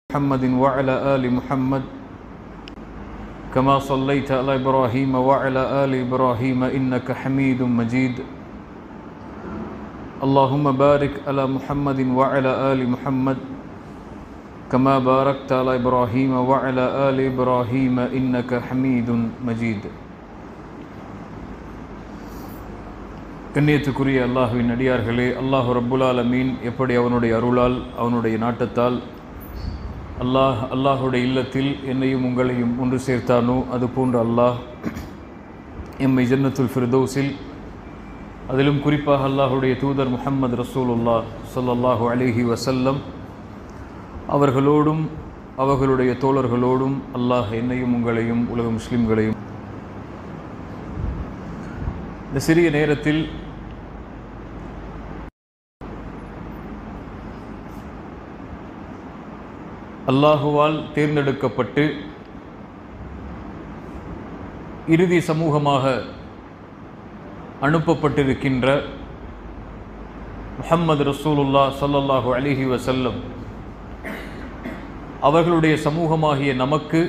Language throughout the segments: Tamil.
محمد وعلى آل محمد كما صليت على إبراهيم وعلى آل إبراهيم إنك حميد مجيد اللهم بارك على محمد وعلى آل محمد كما باركت على إبراهيم وعلى آل إبراهيم إنك حميد مجيد கண்ணியத்துக்குரிய அல்லாஹுவின் அடியார்களே அல்லாஹு ரப்புல் ஆலமீன் எப்படி அவனுடைய அருளால் அவனுடைய நாட்டத்தால் அல்லாஹ் அல்லாஹுடைய இல்லத்தில் என்னையும் உங்களையும் ஒன்று சேர்த்தானோ அது போன்ற அல்லாஹ் எம்மை ஜன்னத்துல் ஃபிர்தௌஸில் அதிலும் குறிப்பாக அல்லாஹுடைய தூதர் முஹம்மது ரசூலுல்லா ஸல்லல்லாஹு அலைஹி வஸல்லம் அவர்களோடும் அவர்களுடைய தோழர்களோடும் அல்லாஹ் என்னையும் உங்களையும் உலக முஸ்லிம்களையும் இந்த சிறிய நேரத்தில் அல்லாஹுவால் தேர்ந்தெடுக்கப்பட்டு இறுதி சமூகமாக அனுப்பப்பட்டிருக்கின்ற முஹம்மது ரசூலுல்லா ஸல்லல்லாஹு அலிஹி வசல்லம் அவர்களுடைய சமூகமாகிய நமக்கு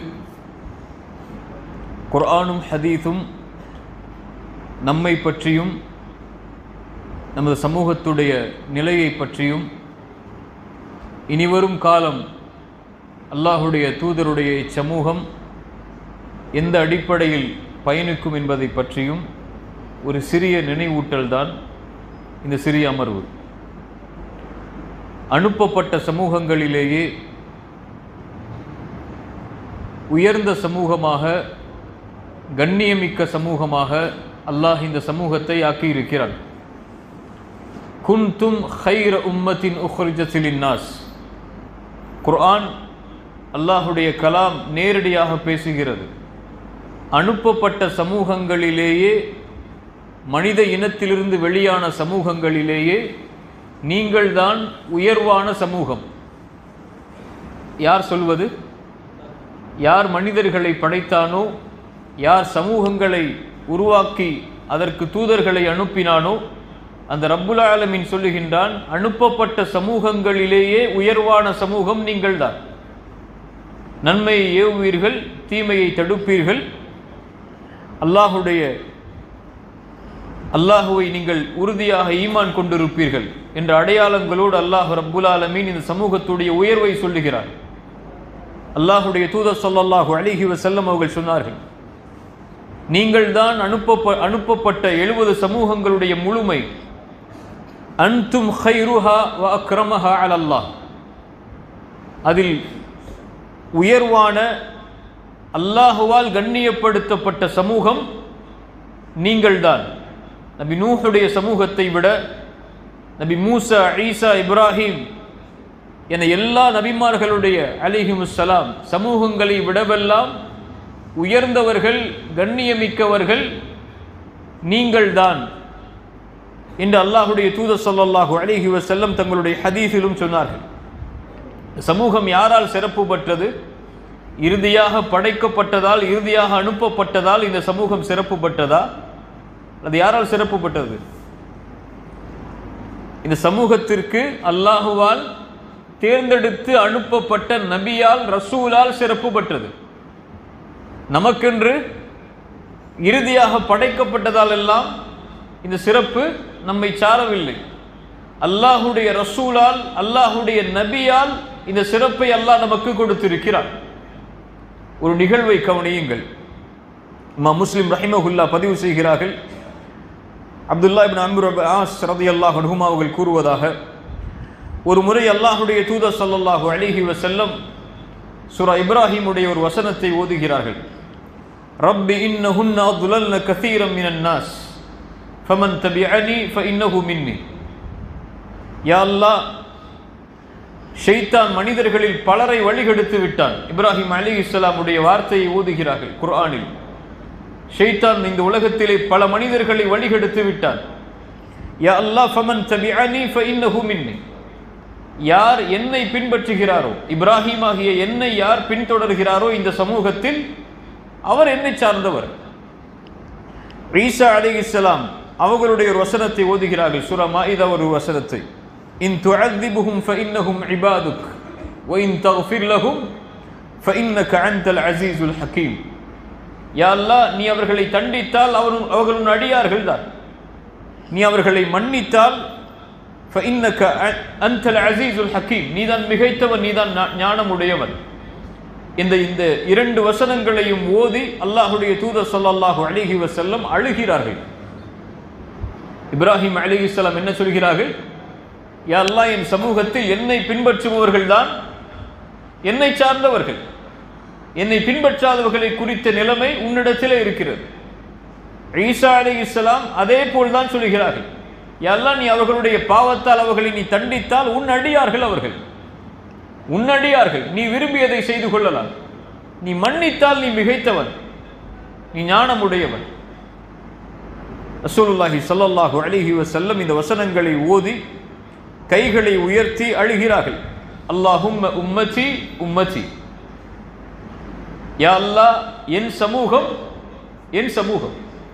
குர்ஆனும் ஹதீஸும் நம்மை பற்றியும் நமது சமூகத்துடைய நிலையை பற்றியும் இனிவரும் காலம் அல்லாஹுடைய தூதருடைய இச்சமூகம் எந்த அடிப்படையில் பயணிக்கும் என்பதை பற்றியும் ஒரு சிறிய நினைவூட்டல் தான் இந்த சிறிய அமர்வு அனுப்பப்பட்ட சமூகங்களிலேயே உயர்ந்த சமூகமாக கண்ணியமிக்க சமூகமாக அல்லாஹ் இந்த சமூகத்தை ஆக்கியிருக்கிறான் குன்தும் ஹைர உம்மத்தின் உஹ்ரிஜத்திலின் நாஸ் குர்ஆன் அல்லாஹுடைய கலாம் நேரடியாக பேசுகிறது அனுப்பப்பட்ட சமூகங்களிலேயே மனித இனத்திலிருந்து வெளியான சமூகங்களிலேயே நீங்கள்தான் உயர்வான சமூகம் யார் சொல்வது யார் மனிதர்களை படைத்தானோ யார் சமூகங்களை உருவாக்கி அதற்கு தூதர்களை அனுப்பினானோ அந்த ரப்புல் ஆலமின் சொல்லுகின்றான் அனுப்பப்பட்ட சமூகங்களிலேயே உயர்வான சமூகம் நீங்கள்தான் நன்மையை ஏவுவீர்கள் தீமையை தடுப்பீர்கள் அல்லாஹுடைய அல்லாஹுவை நீங்கள் உறுதியாக ஈமான் கொண்டிருப்பீர்கள் என்ற அடையாளங்களோடு அல்லாஹ் ரப்புல் ஆலமீன் இந்த சமூகத்துடைய உயர்வை சொல்லுகிறார் அல்லாஹுடைய தூதர் சொல்லல்லாஹு அலிஹி வசல்லம் அவர்கள் சொன்னார்கள் நீங்கள் தான் அனுப்ப அனுப்பப்பட்ட எழுபது சமூகங்களுடைய முழுமை அன்தும் ஹைருஹா வ அக்ரமஹா அலல்லாஹ் அதில் உயர்வான அல்லாஹுவால் கண்ணியப்படுத்தப்பட்ட சமூகம் நீங்கள்தான் நபி நூஹுடைய சமூகத்தை விட நபி மூசா ஈசா இப்ராஹிம் என எல்லா நபிமார்களுடைய அலிஹிமுசலாம் சமூகங்களை விடவெல்லாம் உயர்ந்தவர்கள் கண்ணியமிக்கவர்கள் நீங்கள்தான் என்று அல்லாஹுடைய தூதர் சொல்லல்லாஹு அலிஹி வசல்லம் தங்களுடைய ஹதீஸிலும் சொன்னார்கள் சமூகம் யாரால் சிறப்பு பெற்றது இறுதியாக படைக்கப்பட்டதால் இறுதியாக அனுப்பப்பட்டதால் இந்த சமூகம் சிறப்பு பெற்றதா அது யாரால் சிறப்பு பெற்றது இந்த சமூகத்திற்கு அல்லாஹுவால் தேர்ந்தெடுத்து அனுப்பப்பட்ட நபியால் ரசூலால் சிறப்பு பெற்றது நமக்கென்று இறுதியாக படைக்கப்பட்டதால் எல்லாம் இந்த சிறப்பு நம்மை சாரவில்லை அல்லாஹுடைய ரசூலால் அல்லாஹுடைய நபியால் இந்த சிறப்பை அல்லாஹ் நமக்கு கொடுத்திருக்கிறார் ஒரு நிகழ்வை கவனியுங்கள் மா முஸ்லிம் ரஹிமகுல்லா பதிவு செய்கிறார்கள் அப்துல்லா இபின் அன்பு ஆஸ் ரதி அல்லாஹ் அனுகுமா அவர்கள் கூறுவதாக ஒரு முறை அல்லாஹுடைய தூதர் சல்லல்லாஹு அலிஹி வசல்லம் சுரா இப்ராஹிமுடைய ஒரு வசனத்தை ஓதுகிறார்கள் ரப்பி இன்னஹுன்ன துலல்ன கசீரம் மினன் நாஸ் ஃபமன் தபிஅனி ஃபஇன்னஹு மின்னி யா அல்லாஹ் ஷைத்தான் மனிதர்களில் பலரை வழிகெடுத்து விட்டான் இப்ராஹிம் அலி இஸ்லாமுடைய வார்த்தையை ஊதுகிறார்கள் குர்ஆனில் ஷைத்தான் இந்த உலகத்திலே பல மனிதர்களை வழிகெடுத்து விட்டான் யா அல்லாஹ் ஃபமன் தபிஅனி ஃபஇன்னஹு மின்னி யார் என்னை பின்பற்றுகிறாரோ இப்ராஹிம் ஆகிய என்னை யார் பின்தொடர்கிறாரோ இந்த சமூகத்தில் அவர் என்னை சார்ந்தவர் ஈசா அலி இஸ்லாம் அவர்களுடைய ஒரு வசனத்தை ஓதுகிறார்கள் சுரமா இது ஒரு வசனத்தை இன் துஅதிபுஹும் ஃபஇன்னஹும் இபாதுக் وإن تغفر لهم فإنك أنت العزيز الحكيم யா அல்லாஹ் நீ அவர்களை தண்டித்தால் அவர் அவர்கள் உன் அடியார்கள் தான் நீ அவர்களை மன்னித்தால் فإنك أنت العزيز الحكيم நீதான் மிகைத்தவன் நீதான் ஞா- ஞானமுடையவன் இந்த இந்த இரண்டு வசனங்களையும் ஓதி அல்லாஹுடைய தூதர் ஸல்லல்லாஹு அலைஹி வஸல்லம் அழுகிறார்கள் இப்ராஹிம் அலைஹிஸ்ஸலாம் என்ன சொல்கிறார்கள் யா அல்லாஹ் என் சமூகத்தில் என்னை பின்பற்றுபவர்கள் தான் என்னை சார்ந்தவர்கள் என்னை பின்பற்றாதவர்களை குறித்த நிலைமை உன்னிடத்திலே இருக்கிறது ஈசா அலைஹிஸ்ஸலாம் அதே போல் தான் சொல்கிறார்கள் யா அல்லாஹ் நீ அவர்களுடைய பாவத்தால் அவர்களை நீ தண்டித்தால் உன் அடியார்கள் அவர்கள் உன்னடியார்கள் நீ விரும்பியதை செய்து கொள்ளலாம் நீ மன்னித்தால் நீ மிகைத்தவன் நீ ஞானமுடையவன் ரசூலுல்லாஹி ஸல்லல்லாஹு அலைஹி வஸல்லம் இந்த வசனங்களை ஓதி கைகளை உயர்த்தி அழுகிறார்கள் அல்லாஹும்ம உம்மதி உம்மதி யா அல்லாஹ் என் சமூகம் என் சமூகம்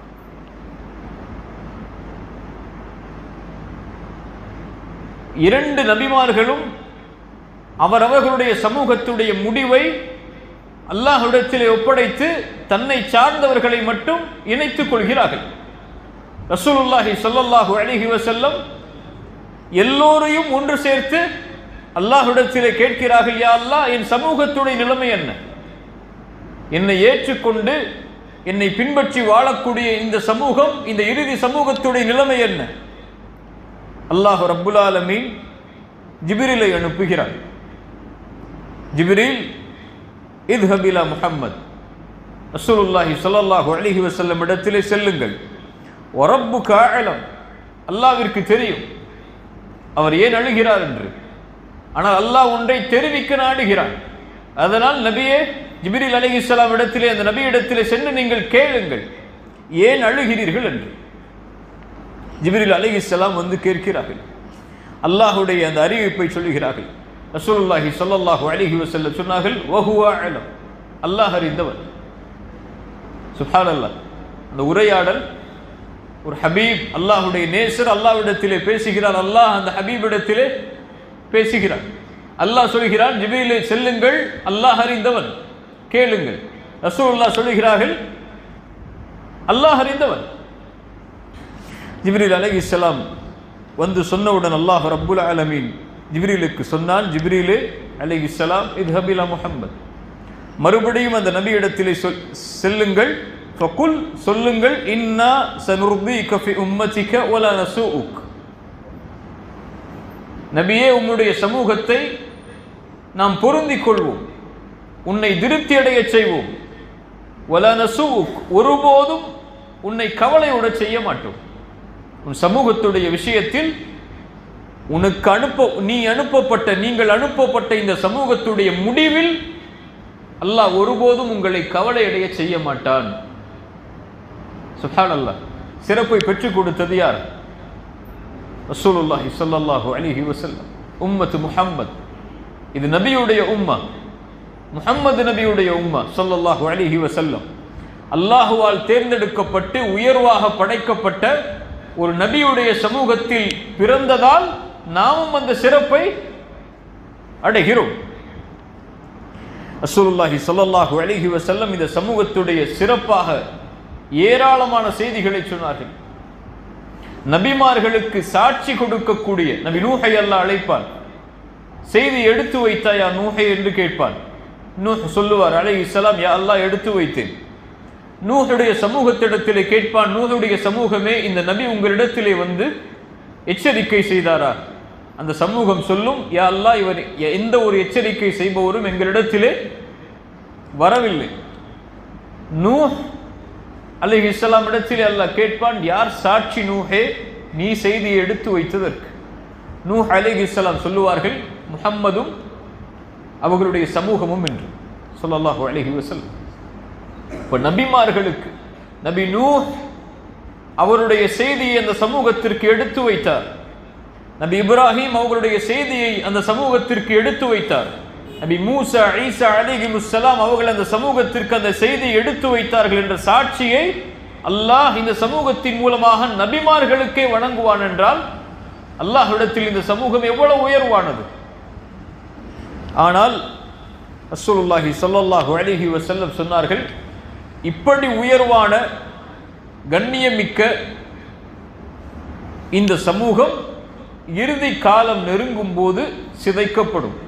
இரண்டு நபிமார்களும் அவரவர்களுடைய சமூகத்துடைய முடிவை அல்லாஹ்விடத்திலே ஒப்படைத்து தன்னை சார்ந்தவர்களை மட்டும் இணைத்துக் கொள்கிறார்கள் ரசூலுல்லாஹி ஸல்லல்லாஹு அலைஹி வஸல்லம் எல்லோரையும் ஒன்று சேர்த்து அல்லாஹ்விடத்திலே கேட்கிறார்கள் யா அல்லாஹ் என் சமூகத்துடைய நிலைமை என்ன என்னை ஏற்றுக்கொண்டு என்னை பின்பற்றி வாழக்கூடிய இந்த சமூகம் இந்த இறுதி சமூகத்துடைய நிலைமை என்ன அல்லாஹ் ரப்புல் ஆலமீன் ஜிப்ரிலை அனுப்புகிறார் ஜிப்ரீல் இத்ஹப் இலா முஹம்மத் ரசூலுல்லாஹி ஸல்லல்லாஹு அலைஹி வஸல்லம் இடத்திலே செல்லுங்கள் வரப்புக அலம் அல்லாஹ்விற்கு தெரியும் அவர் ஏன் அழுகிறார் என்று ஆனால் அல்லாஹ் ஒன்றை தெரிவிக்க நாடுகிறான் அதனால் நபியே ஜிப்ரீல் அலைஹிஸ்ஸலாம் இடத்திலே அந்த நபி இடத்திலே சென்று நீங்கள் கேளுங்கள் ஏன் அழுகிறீர்கள் என்று ஜிப்ரீல் அலைஹிஸ்ஸலாம் வந்து கேட்கிறார்கள் அல்லாஹ்வுடைய அந்த அறிவிப்பை சொல்லுகிறார்கள் ரசூலுல்லாஹி ஸல்லல்லாஹு அலைஹி வஸல்லம் சொன்னார்கள் வஹுவ அலம் அல்லாஹ் அறிந்தவர் சுப்ஹானல்லாஹ் அந்த உரையாடல் ஒரு ஹபீப் அல்லாஹ்வுடைய நேசர் அல்லாஹ்விடத்திலே பேசுகிறார் அல்லாஹ் அந்த ஹபீபிடத்திலே பேசுகிறார் அல்லாஹ் சொல்கிறான் ஜிப்ரீலே செல்லுங்கள் அல்லாஹ் அறிந்தவன் கேளுங்கள் ரசூலுல்லாஹ் சொல்லுகிறார்கள் அல்லாஹ் அறிந்தவன் ஜிப்ரீல் அலைஹிஸ்ஸலாம் வந்து சொன்னவுடன் அல்லாஹ் ரப்புல் ஆலமீன் ஜிப்ரீலுக்கு சொன்னான் ஜிப்ரீலே அலைஹிஸ்ஸலாம் இத்ஹபிலா முஹம்மத் மறுபடியும் அந்த நபி இடத்திலே சொல் செல்லுங்கள் ஃபகுல் சொல்லுங்கள் இன்னா சனுர்தீக ஃபி உம்மதிக வலா நசூஉக் நபியே உம்முடைய சமூகத்தை நாம் பொருந்திக் கொள்வோம் உன்னை திருப்தி அடையச் செய்வோம் வலா நசூஉக் ஒருபோதும் உன்னை கவலையுடச் செய்ய மாட்டோம் உன் சமூகத்துடைய விஷயத்தில் உனக்கு அனுப்ப நீ அனுப்பப்பட்ட நீங்கள் அனுப்பப்பட்ட இந்த சமூகத்துடைய முடிவில் அல்லாஹ் ஒருபோதும் உங்களை கவலையடைய செய்ய மாட்டான் சுஹான் அல்லாஹ் சிறப்பை பெற்றுக் கொடுத்தது யார் ரசூலுல்லாஹி ஸல்லல்லாஹு அலைஹி வஸல்லம் உம்மத்து முஹம்மத் இது நபியுடைய உம்மா முஹம்மது நபியுடைய உம்மா ஸல்லல்லாஹு அலைஹி வஸல்லம் அல்லாஹுவால் தேர்ந்தெடுக்கப்பட்டு உயர்வாக படைக்கப்பட்ட ஒரு நபியுடைய சமூகத்தில் பிறந்ததால் நாமும் அந்த சிறப்பை அடைகிறோம் ரசூலுல்லாஹி ஸல்லல்லாஹு அலைஹி வஸல்லம் இந்த சமூகத்துடைய சிறப்பாக ஏராளமான செய்திகளை சொன்னார்கள் நபிமார்களுக்கு சாட்சி கொடுக்கக்கூடிய நபி நூஹை அல்லாஹ் அழைப்பான் செய்தி எடுத்து வைத்தாயா நூஹை என்று கேட்பான் நூஹ் சொல்லுவார் அலைஹிஸ்ஸலாம் யா அல்லாஹ் எடுத்து வைத்தேன் நூஹுடைய சமூகத்திடத்திலே கேட்பான் நூஹுடைய சமூகமே இந்த நபி உங்களிடத்திலே வந்து எச்சரிக்கை செய்தாரா அந்த சமூகம் சொல்லும் யா அல்லாஹ் இவர் எந்த ஒரு எச்சரிக்கை செய்பவரும் எங்களிடத்திலே வரவில்லை நூஹ் அலைஹி இஸ்லாம் இடத்திலே அல்லாஹ் கேட்பான் யார் சாட்சி நூஹே நீ செய்தியை எடுத்து வைத்ததற்கு நூஹ் அலைஹி இஸ்லாம் சொல்லுவார்கள் முஹம்மதும் அவர்களுடைய சமூகமும் என்று ஸல்லல்லாஹு அலைஹி வஸல்லம் இப்ப நபிமார்களுக்கு நபி நூஹ் அவருடைய செய்தியை அந்த சமூகத்திற்கு எடுத்து வைத்தார் நபி இப்ராஹிம் அவர்களுடைய செய்தியை அந்த சமூகத்திற்கு எடுத்து வைத்தார் நபி மூசா ஈசா அலிஹி முஸ்ஸலாம் அவர்கள் அந்த சமூகத்திற்கு அந்த செய்தியை எடுத்து வைத்தார்கள் என்ற சாட்சியை அல்லாஹ் இந்த சமூகத்தின் மூலமாக நபிமார்களுக்கே வணங்குவான் என்றால் அல்லாஹ்விடத்தில் இந்த சமூகம் எவ்வளவு உயர்வானது ஆனால் ரசூலுல்லாஹி ஸல்லல்லாஹு அலைஹி வஸல்லம் சொன்னார்கள் இப்படி உயர்வான கண்ணியமிக்க இந்த சமூகம் இறுதி காலம் நெருங்கும் போது சிதைக்கப்படும்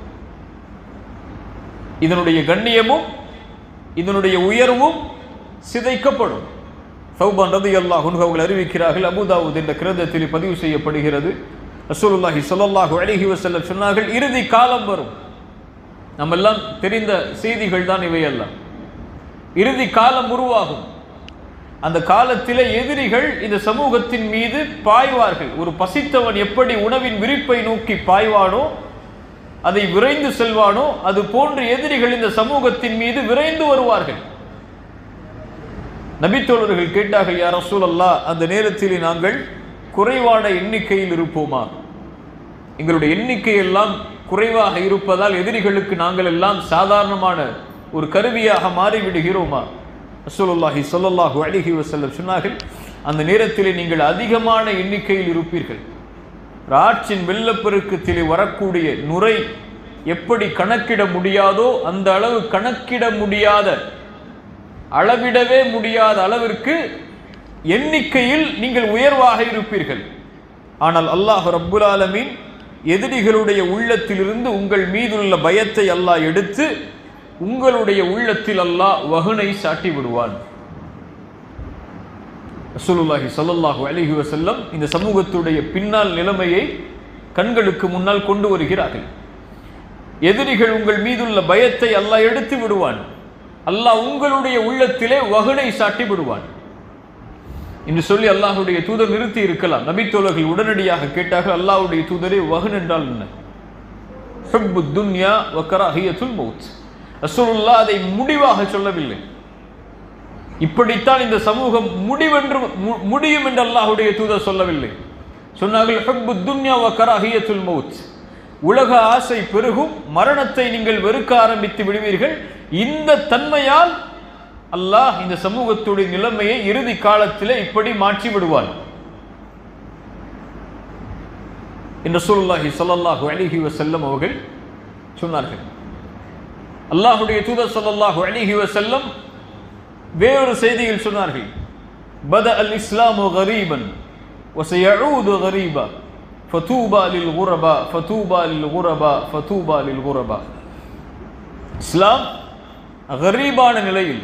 இதனுடைய கண்ணியமும் இதனுடைய உயர்வும் சிதைக்கப்படும் சௌபான் ரதி அல்லாஹ் அவர்கள் அறிவிக்கிறார்கள் அபுதாவுத் என்ற கிரந்தத்தில் பதிவு செய்யப்படுகிறது ரசூலுல்லாஹி ஸல்லல்லாஹு அலைஹி வஸல்லம் சொன்னார்கள் இறுதி காலம் வரும் நம்ம எல்லாம் தெரிந்த செய்திகள் தான் இவையெல்லாம் இறுதி காலம் உருவாகும் அந்த காலத்திலே எதிரிகள் இந்த சமூகத்தின் மீது பாய்வார்கள் ஒரு பசித்தவன் எப்படி உணவின் விரிப்பை நோக்கி பாய்வானோ அதை விரைந்து செல்வானோ அது போன்று எதிரிகள் இந்த சமூகத்தின் மீது விரைந்து வருவார்கள் நபித்தோழர்கள் கேட்டார்கள் யார் ரசூலல்லா அந்த நேரத்தில் நாங்கள் குறைவான எண்ணிக்கையில் இருப்போமா எங்களுடைய எண்ணிக்கை எல்லாம் குறைவாக இருப்பதால் எதிரிகளுக்கு நாங்கள் எல்லாம் சாதாரணமான ஒரு கருவியாக மாறிவிடுகிறோமா ரசூலுல்லாஹி ஸல்லல்லாஹு அலைஹி வஸல்லம் சொன்னார்கள் அந்த நேரத்திலே நீங்கள் அதிகமான எண்ணிக்கையில் இருப்பீர்கள் ராட்சின் வெள்ளப்பெருக்கத்திலே வரக்கூடிய நுரை எப்படி கணக்கிட முடியாதோ அந்த அளவு கணக்கிட முடியாத அளவிடவே முடியாத அளவிற்கு எண்ணிக்கையில் நீங்கள் உயர்வாக இருப்பீர்கள் ஆனால் அல்லாஹ் ரப்புல் ஆலமீன் எதிரிகளுடைய உள்ளத்திலிருந்து உங்கள் மீதுள்ள பயத்தை அல்லாஹ் எடுத்து உங்களுடைய உள்ளத்தில் அல்லாஹ் வகுனை சாட்டி விடுவான் ரசூலுல்லாஹி ஸல்லல்லாஹு அலைஹி வஸல்லம் இந்த சமூகத்துடைய பின்னால் நிலைமையை கண்களுக்கு முன்னால் கொண்டு வருகிறார்கள் எதிரிகள் உங்கள் மீதுள்ள பயத்தை அல்லாஹ் எடுத்து விடுவான் அல்லாஹ் உங்களுடைய உள்ளத்திலே வகுனை சாட்டி விடுவான் என்று சொல்லி அல்லாஹுடைய தூதர் நிறுத்தி இருக்கலாம் நபித்தோழர்கள் உடனடியாக கேட்டார்கள் அல்லாஹ்வுடைய தூதரே வகுன் என்றால் என்ன ஹுப்பு துன்யா வக்கராஹியத்துல் மௌத் ரசூலுல்லா அதை முடிவாக சொல்லவில்லை இப்படித்தான் இந்த சமூகம் முடிவென்று மு- முடியும் என்று அல்லாஹ்வுடைய தூதர் சொல்லவில்லை சொன்னார்கள் ஹுப்பு துன்யா வக்கராஹியத்துல் மௌத் உலக ஆசை பெருகும் மரணத்தை நீங்கள் வெறுக்க ஆரம்பித்து விடுவீர்கள் இந்த தன்மையால் அல்லாஹ் இந்த சமூகத்துடைய நிலைமையை இறுதி காலத்திலே இப்படி மாற்றி விடுவான் என்று ரசூலுல்லாஹி ஸல்லல்லாஹு அலைஹி வஸல்லம் அவர்கள் சொன்னார்கள் அல்லாஹ்வுடைய தூதர் ஸல்லல்லாஹு அலைஹி வஸல்லம் வேறொரு செய்தியில் சொன்னார்கள் பத அல் இஸ்லாமு கரீபன் وسيعود غريبا فطوبى للغرباء فطوبى للغرباء فطوبى للغرباء இஸ்லாம் கரீபான நிலையில்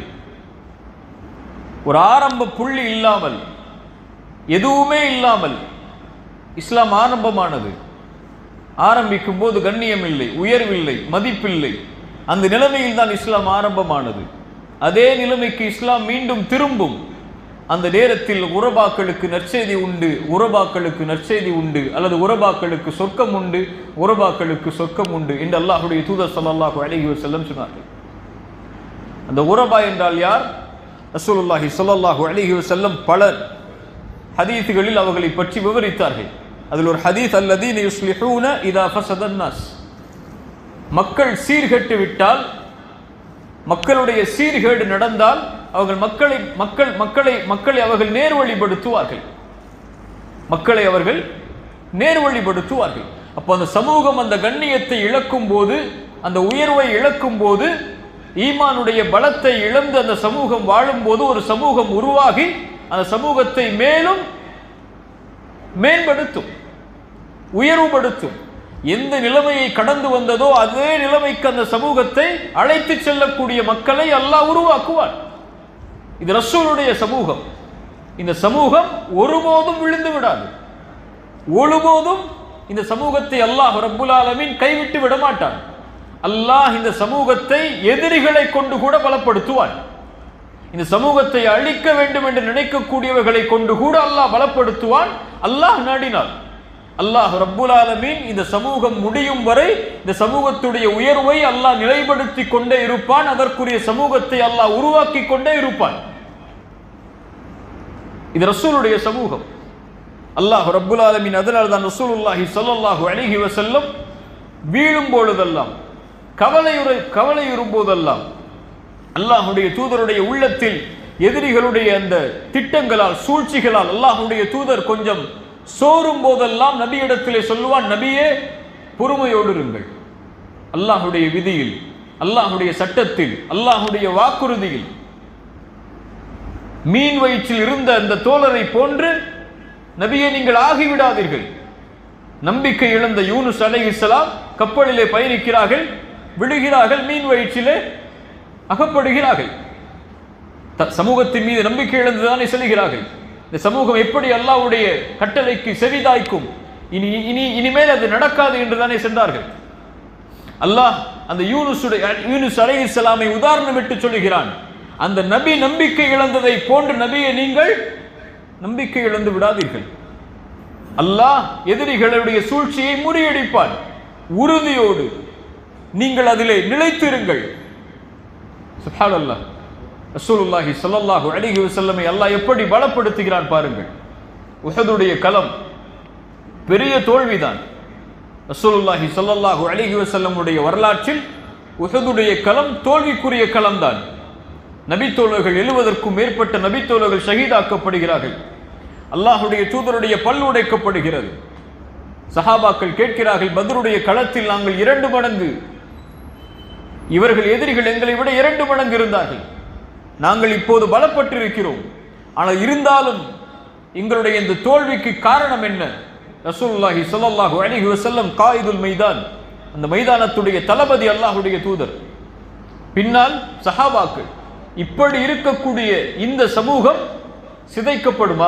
ஒரு ஆரம்ப புள்ளி இல்லாமல் எதுவுமே இல்லாமல் இஸ்லாம் ஆரம்பமானது ஆரம்பிக்கும் போது கண்ணியம் இல்லை உயர்வில்லை மதிப்பில்லை அந்த நிலைமையில் தான் இஸ்லாம் ஆரம்பமானது அதே நிலைமைக்கு இஸ்லாம் மீண்டும் திரும்பும் அந்த நேரத்தில் உறபாக்களுக்கு நற்செய்தி உண்டு உறபாக்களுக்கு நற்செய்தி உண்டு அல்லது உறபாக்களுக்கு சொர்க்கம் உண்டு உறபாக்களுக்கு சொர்க்கம் உண்டு என்று அல்லாஹுடைய தூதர் ஸல்லல்லாஹு அலைஹி வஸல்லம் சொன்னார்கள் அந்த உரபா என்றால் யார் ரசூலுல்லாஹி ஸல்லல்லாஹு அலைஹி வஸல்லம் பல ஹதீஸுகளில் அவர்களை பற்றி விவரித்தார்கள் அதில் ஒரு ஹதீஸ் அல்லதீன யுஸ்லிஹூன இதா ஃபஸதன் நாஸ் மக்கள் சீர்கெட்டு விட்டால் மக்களுடைய சீர்கேடு நடந்தால் அவர்கள் மக்களை மக்கள் மக்களை மக்களை அவர்கள் நேர்வழிப்படுத்துவார்கள் மக்களை அவர்கள் நேர்வழிப்படுத்துவார்கள் அப்போ அந்த சமூகம் அந்த கண்ணியத்தை இழக்கும் போது அந்த உயர்வை இழக்கும் போது ஈமானுடைய பலத்தை இழந்து அந்த சமூகம் வாழும்போது ஒரு சமூகம் உருவாகி அந்த சமூகத்தை மேலும் மேம்படுத்தும் உயர்வுபடுத்தும் எந்த நிலைமையை கடந்து வந்ததோ அதே நிலைமைக்கு அந்த சமூகத்தை அழைத்து செல்லக்கூடிய மக்களை அல்லாஹ் உருவாக்குவார் இது ரசூலுடைய சமூகம் இந்த சமூகம் ஒருபோதும் விழுந்து விடாது ஒருபோதும் இந்த சமூகத்தை அல்லாஹ் ரப்புல் ஆலமீன் கைவிட்டு விட மாட்டான் அல்லாஹ் இந்த சமூகத்தை எதிரிகளை கொண்டு கூட பலப்படுத்துவான் இந்த சமூகத்தை அழிக்க வேண்டும் என்று நினைக்கக்கூடியவர்களை கொண்டு கூட அல்லாஹ் பலப்படுத்துவான் அல்லாஹ் நாடினான் அல்லாஹ் ரப்புல் ஆலமீன் இந்த சமூகம் முடியும் வரை இந்த சமூகத்துடைய உயர்வை அல்லாஹ் நிலைப்படுத்தி கொண்டே இருப்பான் அதற்குரிய சமூகத்தை அல்லாஹ் உருவாக்கி கொண்டே இருப்பான் இது ரசூலுடைய சமூகம் அல்லாஹ் ரப்புல் ஆலமீன் அதனால் தான் ரசூலுல்லாஹி ஸல்லல்லாஹு அலைஹி வஸல்லம் வீழும் பொழுதெல்லாம் கவலையுறை கவலையுறும் போதெல்லாம் அல்லாஹ்வுடைய தூதருடைய உள்ளத்தில் எதிரிகளுடைய அந்த திட்டங்களால் சூழ்ச்சிகளால் அல்லாஹ்வுடைய தூதர் கொஞ்சம் சோரும் போதெல்லாம் நபியிடத்திலே சொல்லுவான் நபியே பொறுமையோடு இருங்கள் அல்லாஹுடைய விதியில் அல்லாஹுடைய சட்டத்தில் அல்லாஹுடைய வாக்குறுதியில் மீன் வயிற்றில் இருந்த அந்த தோழரை போன்று நபியை நீங்கள் ஆகிவிடாதீர்கள் நம்பிக்கை இழந்த யூனுஸ் அலைஹிஸ்ஸலாம் கப்பலிலே பயணிக்கிறார்கள் விழுகிறார்கள் மீன் வயிற்றிலே அகப்படுகிறார்கள் த- சமூகத்தின் மீது நம்பிக்கை இழந்துதானே செல்கிறார்கள் இந்த சமூகம் எப்படி அல்லாஹ்வுடைய கட்டளைக்கு செவிதாய்க்கும் இனி இனி இனிமேல் அது நடக்காது என்று தானே சென்றார்கள் அல்லாஹ் அந்த யூனுசுடைய யூனுஸ் அலைஹிஸ்ஸலாமை உதாரணம் விட்டு சொல்லுகிறான் அந்த நபி நம்பிக்கை இழந்ததை போன்று நபியை நீங்கள் நம்பிக்கை இழந்து விடாதீர்கள் அல்லாஹ் எதிரிகளுடைய சூழ்ச்சியை முறியடிப்பான் உறுதியோடு நீங்கள் அதிலே நிலைத்திருங்கள் சுப்ஹானல்லாஹ் ரசூலுல்லாஹி ஸல்லல்லாஹு அலைஹி வஸல்லமை அல்லாஹ் எப்படி பலப்படுத்துகிறான் பாருங்கள் உஹதுடைய களம் பெரிய தோல்விதான் ரசூலுல்லாஹி ஸல்லல்லாஹு அலைஹி வஸல்லமுடைய வரலாற்றில் உஹதுடைய களம் தோல்விக்குரிய களம்தான் நபித்தோழர்கள் எழுவதற்கும் மேற்பட்ட நபித்தோழர்கள் ஷஹீதாக்கப்படுகிறார்கள் அல்லாஹுடைய தூதருடைய பல் உடைக்கப்படுகிறது சஹாபாக்கள் கேட்கிறார்கள் பத்ருடைய களத்தில் நாங்கள் இரண்டு மடங்கு இவர்கள் எதிரிகள் எங்களை விட இரண்டு மடங்கு இருந்தார்கள் நாங்கள் இப்போது பலப்பட்டிருக்கிறோம் ஆனால் இருந்தாலும் எங்களுடைய இந்த தோல்விக்கு காரணம் என்ன ரசூலுல்லாஹி ஸல்லல்லாஹு அலைஹி வஸல்லம் காயிதுல் மைதான் அந்த மைதானத்துடைய தளபதி அல்லாஹ்வுடைய தூதர் பின்னால் சஹாபாக்கள் இப்படி இருக்கக்கூடிய இந்த சமூகம் சிதைக்கப்படுமா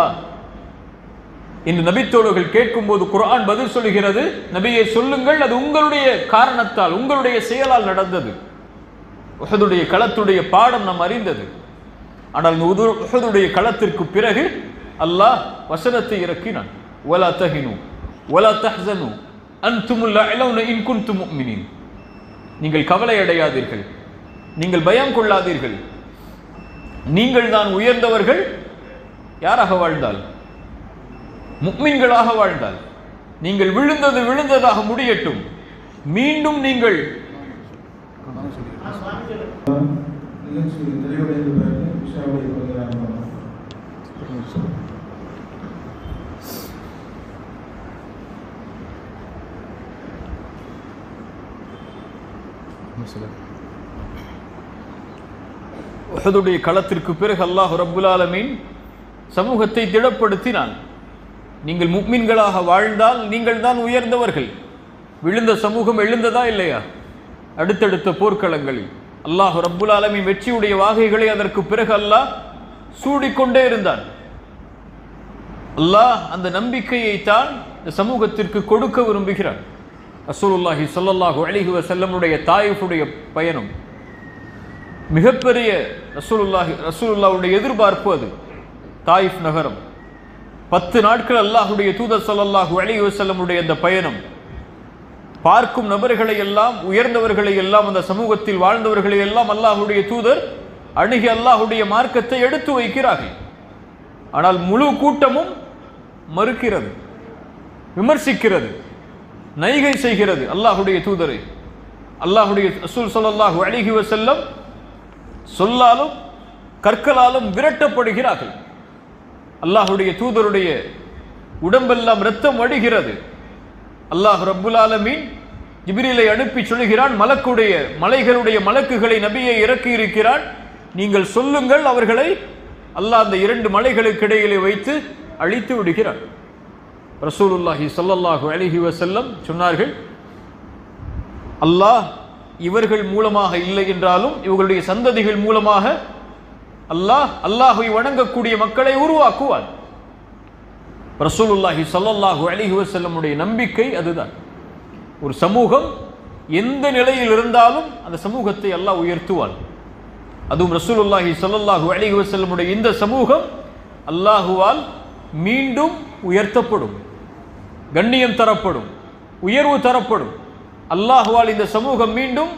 என்று நபித்தோழர்கள் கேட்கும்போது குர்ஆன் பதில் சொல்லுகிறது நபியை சொல்லுங்கள் அது உங்களுடைய காரணத்தால் உங்களுடைய செயலால் நடந்தது உஹதுடைய களத்துடைய பாடம் நாம் அறிந்தது ஆனால் இந்த உது- உஹதுடைய களத்திற்கு பிறகு அல்லாஹ் வசனத்தை இறக்கினான் வலா தஹினு வலா தஹ்சனு அன்துமுல் அலௌன இன் குன்தும் முஃமினீன் நீங்கள் கவலை அடையாதீர்கள் நீங்கள் பயம் கொள்ளாதீர்கள் நீங்கள் தான் உயர்ந்தவர்கள் யாராக வாழ்ந்தால் முக்மின்களாக வாழ்ந்தால் நீங்கள் விழுந்தது விழுந்ததாக முடியட்டும் மீண்டும் நீங்கள் நிகழ்ச்சி தெளிவடைந்த பிறகு விஷாவை கொள்கிறார்கள் உஹதுடைய களத்திற்கு பிறகு அல்லாஹ் ரப்புல் ஆலமீன் சமூகத்தை திடப்படுத்தினான் நீங்கள் முக்மின்களாக வாழ்ந்தால் நீங்கள் தான் உயர்ந்தவர்கள் விழுந்த சமூகம் எழுந்ததா இல்லையா அடுத்தடுத்த போர்க்களங்களில் அல்லாஹ் ரப்புல் ஆலமீன் வெற்றியுடைய வாகைகளை அதற்கு பிறகு அல்லாஹ் சூடிக்கொண்டே இருந்தான் அல்லாஹ் அந்த நம்பிக்கையை தான் இந்த சமூகத்திற்கு கொடுக்க விரும்புகிறான் ரசூலுல்லாஹி ஸல்லல்லாஹு அலைஹி வஸல்லமுடைய தாயிஃபுடைய பயணம் மிகப்பெரிய ரசூலுல்லாஹி ரசூலுல்லாவுடைய எதிர்பார்ப்பு அது தாயிஃப் நகரம் பத்து நாட்கள் அல்லாஹுடைய தூதர் ஸல்லல்லாஹு அலைஹி வஸல்லமுடைய அந்த பயணம் பார்க்கும் நபர்களை எல்லாம் உயர்ந்தவர்களை எல்லாம் அந்த சமூகத்தில் வாழ்ந்தவர்களை எல்லாம் அல்லாஹுடைய தூதர் அணுகி அல்லாஹுடைய மார்க்கத்தை எடுத்து வைக்கிறார்கள் ஆனால் முழு கூட்டமும் மறுக்கிறது விமர்சிக்கிறது நைகை செய்கிறது அல்லாஹுடைய தூதரை அல்லாஹுடைய ரசூல் ஸல்லல்லாஹு அலைஹி வஸல்லம் சொல்லாலும் கற்களாலும் விரட்டப்படுகிறார்கள் அல்லாஹுடைய தூதருடைய உடம்பெல்லாம் இரத்தம் வடிகிறது அல்லாஹ் ரப்புல் ஆலமீன் ஜிப்ரீலை அனுப்பி சொல்கிறான் மலக்குடைய மலைகளுடைய மலக்குகளை நபியை இறக்கி இருக்கிறான் நீங்கள் சொல்லுங்கள் அவர்களை அல்லாஹ் அந்த இரண்டு மலைகளுக்கு இடையிலே வைத்து அழித்து விடுகிறான் ரசூலுல்லாஹி ஸல்லல்லாஹு அலைஹி வஸல்லம் சொன்னார்கள் அல்லாஹ் இவர்கள் மூலமாக இல்லை என்றாலும் இவர்களுடைய சந்ததிகள் மூலமாக அல்லாஹ் அல்லாஹை வணங்கக்கூடிய மக்களை உருவாக்குவான் ரசூலுல்லாஹி ஸல்லல்லாஹு அலைஹி வஸல்லமுடைய நம்பிக்கை அதுதான் ஒரு சமூகம் எந்த நிலையில் இருந்தாலும் அந்த சமூகத்தை அல்லாஹ் உயர்த்துவான் அதுவும் ரசூலுல்லாஹி ஸல்லல்லாஹு அலைஹி வஸல்லமுடைய இந்த சமூகம் அல்லாஹுவால் மீண்டும் உயர்த்தப்படும் கண்ணியம் தரப்படும் உயர்வு தரப்படும் அல்லாஹுவால் இந்த சமூகம் மீண்டும்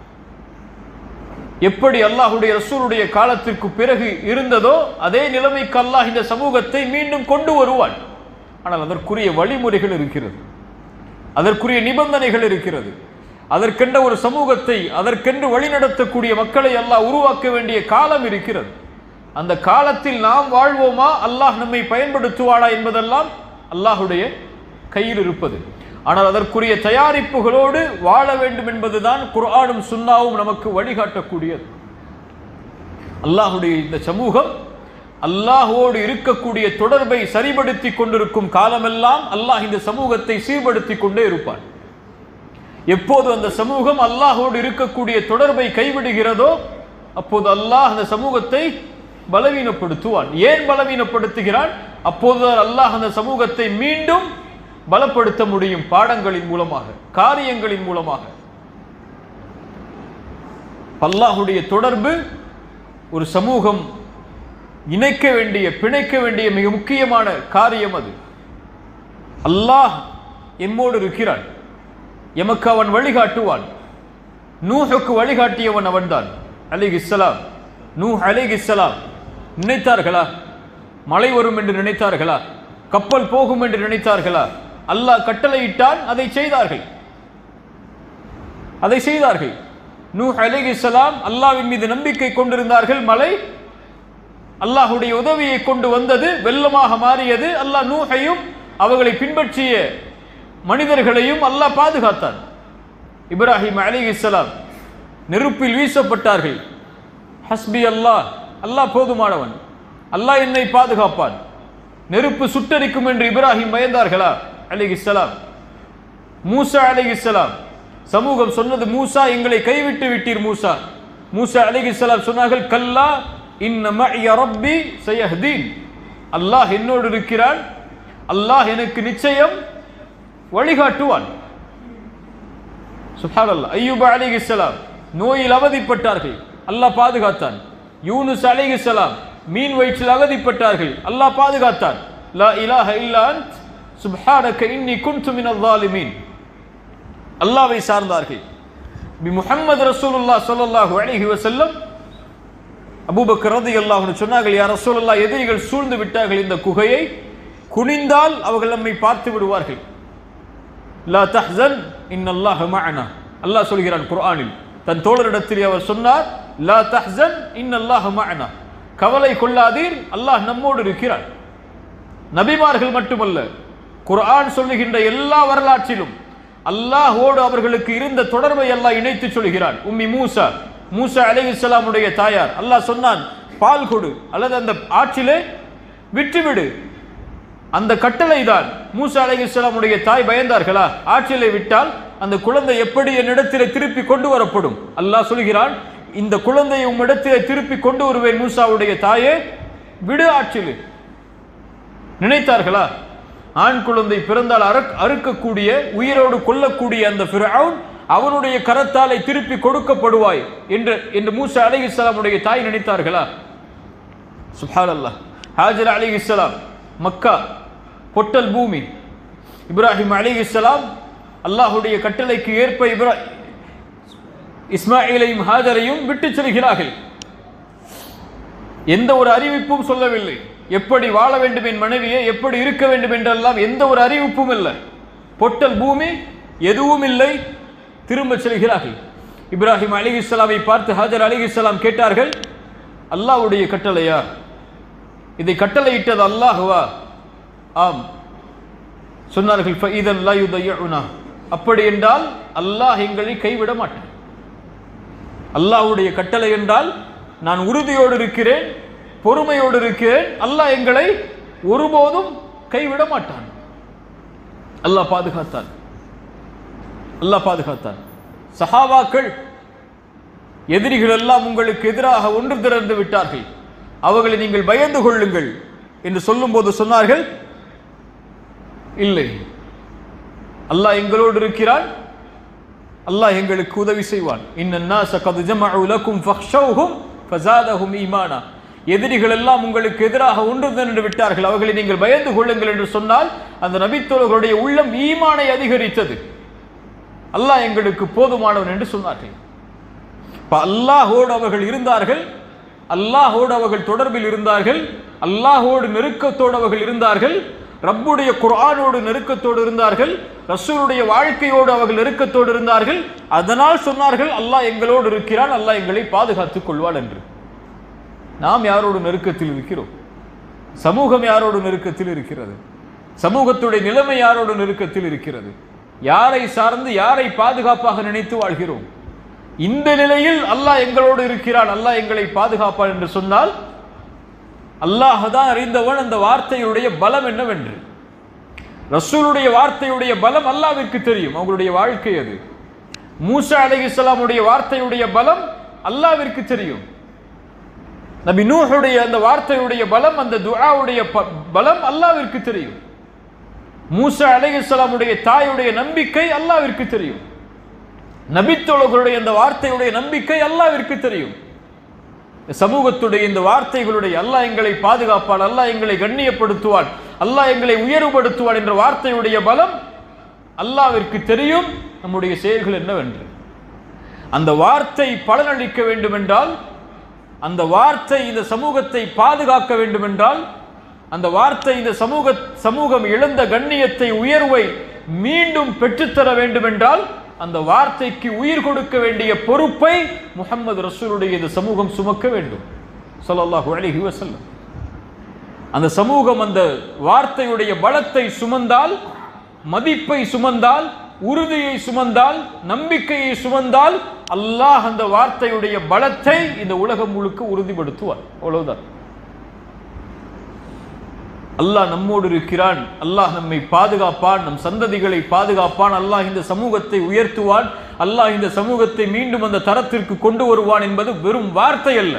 எப்படி அல்லாஹுடைய ரசூலுடைய காலத்திற்கு பிறகு இருந்ததோ அதே நிலைமைக்கு அல்லாஹ் இந்த சமூகத்தை மீண்டும் கொண்டு வருவான் ஆனால் அதற்குரிய வழிமுறைகள் இருக்கிறது அதற்குரிய நிபந்தனைகள் இருக்கிறது அதற்கென்ற ஒரு சமூகத்தை அதற்கென்று வழிநடத்தக்கூடிய மக்களை அல்லாஹ் உருவாக்க வேண்டிய காலம் இருக்கிறது அந்த காலத்தில் நாம் வாழ்வோமா அல்லாஹ் நம்மை பயன்படுத்துவானா என்பதெல்லாம் அல்லாஹுடைய கையில் இருப்பது ஆனால் அதற்குரிய தயாரிப்புகளோடு வாழ வேண்டும் என்பதுதான் குர்ஆனும் சுன்னாவும் நமக்கு வழிகாட்டக்கூடியது அல்லாஹுடைய இந்த சமூகம் அல்லாஹோடு இருக்கக்கூடிய தொடர்பை சரிபடுத்தி கொண்டிருக்கும் காலமெல்லாம் அல்லாஹ் இந்த சமூகத்தை சீர்படுத்தி கொண்டே இருப்பான் எப்போது அந்த சமூகம் அல்லாஹோடு இருக்கக்கூடிய தொடர்பை கைவிடுகிறதோ அப்போது அல்லாஹ் அந்த சமூகத்தை பலவீனப்படுத்துவான் ஏன் பலவீனப்படுத்துகிறான் அப்போதுதான் அல்லாஹ் அந்த சமூகத்தை மீண்டும் பலப்படுத்த முடியும் பாடங்களின் மூலமாக காரியங்களின் மூலமாக அல்லாஹுடைய தொடர்பு ஒரு சமூகம் இணைக்க வேண்டிய பிணைக்க வேண்டிய மிக முக்கியமான காரியம் அது அல்லாஹ் எம்மோடு இருக்கிறான் எமக்கு அவன் வழிகாட்டுவான் நூஹுக்கு வழிகாட்டியவன் அவன்தான் அலிக் இஸ்லாம் நூ அலிக் இஸ்லாம் நினைத்தார்களா மழை வரும் என்று நினைத்தார்களா கப்பல் போகும் என்று நினைத்தார்களா அல்லாஹ் கட்டளையிட்டான் அதை செய்தார்கள் அதை செய்தார்கள் நூ அலிக் இஸ்லாம் அல்லாவின் மீது நம்பிக்கை கொண்டிருந்தார்கள் மலை அல்லாஹுடைய உதவியை கொண்டு வந்தது வெள்ளமாக மாறியது அல்லாஹ் நூஹையும் அவர்களை பின்பற்றிய மனிதர்களையும் அல்லாஹ் பாதுகாத்தான் இப்ராஹிம் அலி இஸ்லாம் நெருப்பில் வீசப்பட்டார்கள் ஹஸ்பி அல்லாஹ் அல்லாஹ் போதுமானவன் அல்லாஹ் என்னை பாதுகாப்பான் நெருப்பு சுட்டரிக்கும் என்று இப்ராஹிம் பயந்தார்களா அலி இஸ்லாம் மூசா அலி இஸ்லாம் சமூகம் சொன்னது மூசா எங்களை கைவிட்டு விட்டீர் மூசா மூசா அலி இஸ்லாம் சொன்னார்கள் கல்லா இன்ன மஇய ரப்பி சயஹ்தீன் அல்லாஹ் என்னோடு இருக்கிறான் அல்லாஹ் எனக்கு நிச்சயம் வழிகாட்டுவான் சுப்ஹானல்லாஹ் அய்யூப் அலைஹிஸ்ஸலாம் நோயில் அவதிப்பட்டார்கள் அல்லாஹ் பாதுகாத்தான் யூனுஸ் அலைஹிஸ்ஸலாம் மீன் வயிற்றில் அவதிப்பட்டார்கள் அல்லாஹ் பாதுகாத்தான் லா இலாஹ இல்லா அன்த் சுப்ஹானக இன்னி குன்து மினல் ஸாலிமீன் அல்லாஹ்வை சார்ந்தார்கள் பி முஹம்மது ரசூலுல்லாஹ் ஸல்லல்லாஹு அலைஹி வஸல்லம் அபூபக்கர் ரலியல்லாஹு அன்ஹு சொன்னார்கள் யா ரசூலுல்லாஹ் எதிரிகள் சூழ்ந்து விட்டார்கள் இந்த குகையை குனிந்தால் அவர்கள் நம்மை பார்த்து விடுவார்கள் லா தஹ்சன் இன்னல்லாஹ மஅனா அல்லாஹ் சொல்கிறான் குர்ஆனில் தன் தோழரிடத்தில் அவர் சொன்னார் லா தஹ்சன் இன்னல்லாஹ மஅனா கவலை கொள்ளாதீர் அல்லாஹ் நம்மோடு இருக்கிறான் நபிமார்கள் மட்டுமல்ல குர்ஆன் சொல்லுகின்ற எல்லா வரலாற்றிலும் அல்லாஹோடு அவர்களுக்கு இருந்த தொடர்பை அல்லாஹ் இணைத்து சொல்கிறான் உம்மி மூசா மூசா அலைஹிஸ்ஸலாமுடைய தாயார் அல்லாஹ் சொன்னான் பால் கொடு அல்லது அந்த ஆற்றிலே விட்டுவிடு அந்த கட்டளை தான் மூசா அலைஹிஸ்ஸலாமுடைய தாய் பயந்தார்களா ஆற்றிலே விட்டால் அந்த குழந்தை எப்படி என்னிடத்திலே திருப்பி கொண்டு வரப்படும் அல்லாஹ் சொல்கிறான் இந்த குழந்தையை உம்மிடத்திலே திருப்பி கொண்டு வருவேன் மூசாவுடைய தாயே விடு ஆற்றிலே நினைத்தார்களா ஆண் குழந்தை பிறந்தால் அறுக் அறுக்கக்கூடிய உயிரோடு கொல்லக்கூடிய அந்த ஃபிரௌன் அவனுடைய கரத்தாலை திருப்பி கொடுக்கப்படுவாய் என்று என்று மூசா அலைஹிஸ்ஸலாமுடைய தாய் நினைத்தார்களா சுப்ஹானல்லாஹ் ஹாஜர் அலைஹிஸ்ஸலாம் மக்கா பொட்டல் பூமி இப்ராஹிம் அலைஹிஸ்ஸலாம் அல்லாஹ்வுடைய கட்டளைக்கு ஏற்ப இப்ரா இஸ்மாயிலையும் ஹாஜரையும் விட்டு செல்கிறார்கள் எந்த ஒரு அறிவிப்பும் சொல்லவில்லை எப்படி வாழ வேண்டும் என் மனைவியை எப்படி இருக்க வேண்டும் என்றெல்லாம் எந்த ஒரு அறிவிப்பும் இல்லை பொட்டல் பூமி எதுவும் இல்லை திரும்ப செல்கிறார்கள் இப்ராஹிம் அலிஹிஸ்ஸலாமை பார்த்து ஹாஜர் அலிஹிஸ்ஸலாம் கேட்டார்கள் அல்லாஹ்வுடைய கட்டளையா இதை கட்டளையிட்டது அல்லாஹுவா ஆம் சொன்னார்கள் ஃபஇதன் லா யுதையுனா அப்படி என்றால் அல்லாஹ் எங்களை கைவிட மாட்டான் அல்லாஹ்வுடைய கட்டளை என்றால் நான் உறுதியோடு இருக்கிறேன் பொறுமையோடு இருக்கிறேன் அல்லாஹ் எங்களை ஒருபோதும் கைவிட மாட்டான் அல்லாஹ் பாதுகாத்தான் அல்லாஹ் பாதுகாத்தான் சஹாபாக்கள் எதிரிகள் எல்லாம் உங்களுக்கு எதிராக ஒன்று திறந்து விட்டார்கள் அவர்களை நீங்கள் பயந்து கொள்ளுங்கள் என்று சொல்லும்போது சொன்னார்கள் இல்லை அல்லாஹ் எங்களோடு இருக்கிறான் அல்லாஹ் எங்களுக்கு உதவி செய்வான் இன்னன்னாஸ கத் ஜமஉ லக்கும் ஃபக்ஷௌஹும் ஃபஸாதஹும் ஈமானா எதிரிகள் எல்லாம் உங்களுக்கு எதிராக ஒன்று திரண்டு விட்டார்கள் அவர்களை நீங்கள் பயந்து கொள்ளுங்கள் என்று சொன்னால் அந்த நபித்தோழர்களுடைய உள்ளம் ஈமானை அதிகரித்தது அல்லாஹ் எங்களுக்கு போதுமானவன் என்று சொன்னார்கள் இப்ப அல்லாஹோடு அவர்கள் இருந்தார்கள் அல்லாஹோடு அவர்கள் தொடர்பில் இருந்தார்கள் அல்லாஹோடு நெருக்கத்தோடு அவர்கள் இருந்தார்கள் ரப்புடைய குர்ஆனோடு நெருக்கத்தோடு இருந்தார்கள் ரசூலுடைய வாழ்க்கையோடு அவர்கள் நெருக்கத்தோடு இருந்தார்கள் அதனால் சொன்னார்கள் அல்லாஹ் எங்களோடு இருக்கிறான் அல்லாஹ் எங்களை பாதுகாத்துக் கொள்வான் என்று நாம் யாரோடு நெருக்கத்தில் இருக்கிறோம் சமூகம் யாரோடு நெருக்கத்தில் இருக்கிறது சமூகத்துடைய நிலைமை யாரோடு நெருக்கத்தில் இருக்கிறது யாரை சார்ந்து யாரை பாதுகாப்பாக நினைத்து வாழ்கிறோம் இந்த நிலையில் அல்லாஹ் எங்களோடு இருக்கிறான் அல்லாஹ் எங்களை பாதுகாப்பான் என்று சொன்னால் அல்லாஹ் தான் அறிந்தவன் அந்த வார்த்தையுடைய பலம் என்னவென்று ரசூலுடைய வார்த்தையுடைய பலம் அல்லாவிற்கு தெரியும் அவங்களுடைய வாழ்க்கை அது மூசா அலைஹிஸ்ஸலாமுடைய வார்த்தையுடைய பலம் அல்லாவிற்கு தெரியும் நபி நூஹுடைய அந்த வார்த்தையுடைய பலம் அந்த துஆவுடைய ப- பலம் அல்லாவிற்கு தெரியும் மூசா அலைஹிஸ்ஸலாமுடைய தாயுடைய நம்பிக்கை அல்லாவிற்கு தெரியும் நபித்தோழர்களுடைய அந்த வார்த்தையுடைய நம்பிக்கை அல்லாவிற்கு தெரியும் சமூகத்துடைய இந்த வார்த்தைகளுடைய அல்லாஹ் எங்களை பாதுகாப்பான் அல்லாஹ் எங்களை கண்ணியப்படுத்துவான் அல்லாஹ் எங்களை உயர்வுபடுத்துவான் என்ற வார்த்தையுடைய பலம் அல்லாவிற்கு தெரியும் நம்முடைய செயல்கள் என்னவென்று அந்த வார்த்தை பலனளிக்க வேண்டுமென்றால் அந்த வார்த்தை இந்த சமூகத்தை பாதுகாக்க வேண்டுமென்றால் அந்த வார்த்தை இந்த சமூக சமூகம் இழந்த கண்ணியத்தை உயர்வை மீண்டும் பெற்றுத்தர வேண்டுமென்றால் அந்த வார்த்தைக்கு உயிர் கொடுக்க வேண்டிய பொறுப்பை முகமது ரசூலுடைய இந்த சமூகம் சுமக்க வேண்டும் ஸல்லல்லாஹு அலைஹி வஸல்லம் அந்த சமூகம் அந்த வார்த்தையுடைய பலத்தை சுமந்தால் மதிப்பை சுமந்தால் உறுதியை சுமந்தால் நம்பிக்கையை சுமந்தால் அல்லாஹ் அந்த வார்த்தையுடைய பலத்தை இந்த உலகம் முழுக்க உறுதிப்படுத்துவார் அவ்வளவுதான் அல்லாஹ் நம்மோடு இருக்கிறான் அல்லாஹ் நம்மை பாதுகாப்பான் நம் சந்ததிகளை பாதுகாப்பான் அல்லாஹ் இந்த சமூகத்தை உயர்த்துவான் அல்லாஹ் இந்த சமூகத்தை மீண்டும் அந்த தரத்திற்கு கொண்டு வருவான் என்பது வெறும் வார்த்தை அல்ல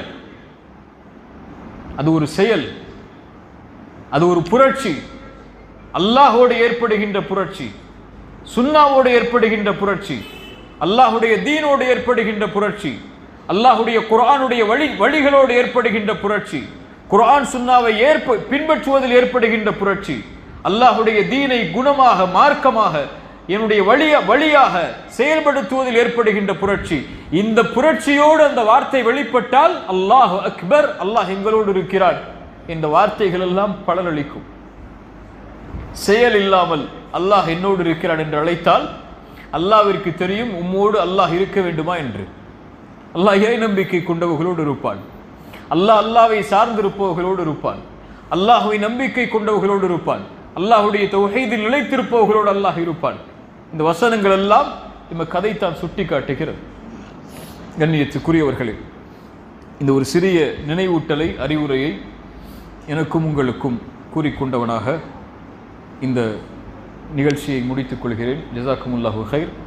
அது ஒரு செயல் அது ஒரு புரட்சி அல்லாஹோடு ஏற்படுகின்ற புரட்சி சுன்னாவோடு ஏற்படுகின்ற புரட்சி அல்லாஹுடைய தீனோடு ஏற்படுகின்ற புரட்சி அல்லாஹுடைய குர்ஆனுடைய வழி வழிகளோடு ஏற்படுகின்ற புரட்சி குர்ஆன் சுன்னாவை ஏற்ப பின்பற்றுவதில் ஏற்படுகின்ற புரட்சி அல்லாஹுடைய தீனை குணமாக மார்க்கமாக என்னுடைய வழிய வழியாக செயல்படுத்துவதில் ஏற்படுகின்ற புரட்சி இந்த புரட்சியோடு அந்த வார்த்தை வெளிப்பட்டால் அல்லாஹ் அக்பர் அல்லாஹ் எங்களோடு இருக்கிறான் இந்த வார்த்தைகள் எல்லாம் பலனளிக்கும் செயல் இல்லாமல் அல்லாஹ் என்னோடு இருக்கிறான் என்று அழைத்தால் அல்லாவிற்கு தெரியும் உம்மோடு அல்லாஹ் இருக்க வேண்டுமா என்று அல்லாஹ் இறை நம்பிக்கை கொண்டவர்களோடு இருப்பான் அல்லாஹ் அல்லாவை சார்ந்திருப்பவர்களோடு இருப்பான் அல்லாஹுவை நம்பிக்கை கொண்டவர்களோடு இருப்பான் அல்லாஹுடைய தொகைதில் நிலைத்திருப்பவர்களோடு அல்லாஹ் இருப்பான் இந்த வசனங்கள் எல்லாம் நம்ம கதைத்தான் சுட்டி காட்டுகிறது கண்ணியத்துக்குரியவர்களே இந்த ஒரு சிறிய நினைவூட்டலை அறிவுரையை எனக்கும் உங்களுக்கும் கூறிக்கொண்டவனாக இந்த நிகழ்ச்சியை முடித்துக் கொள்கிறேன் ஜசாக்குமுல்லாஹு ஹைர்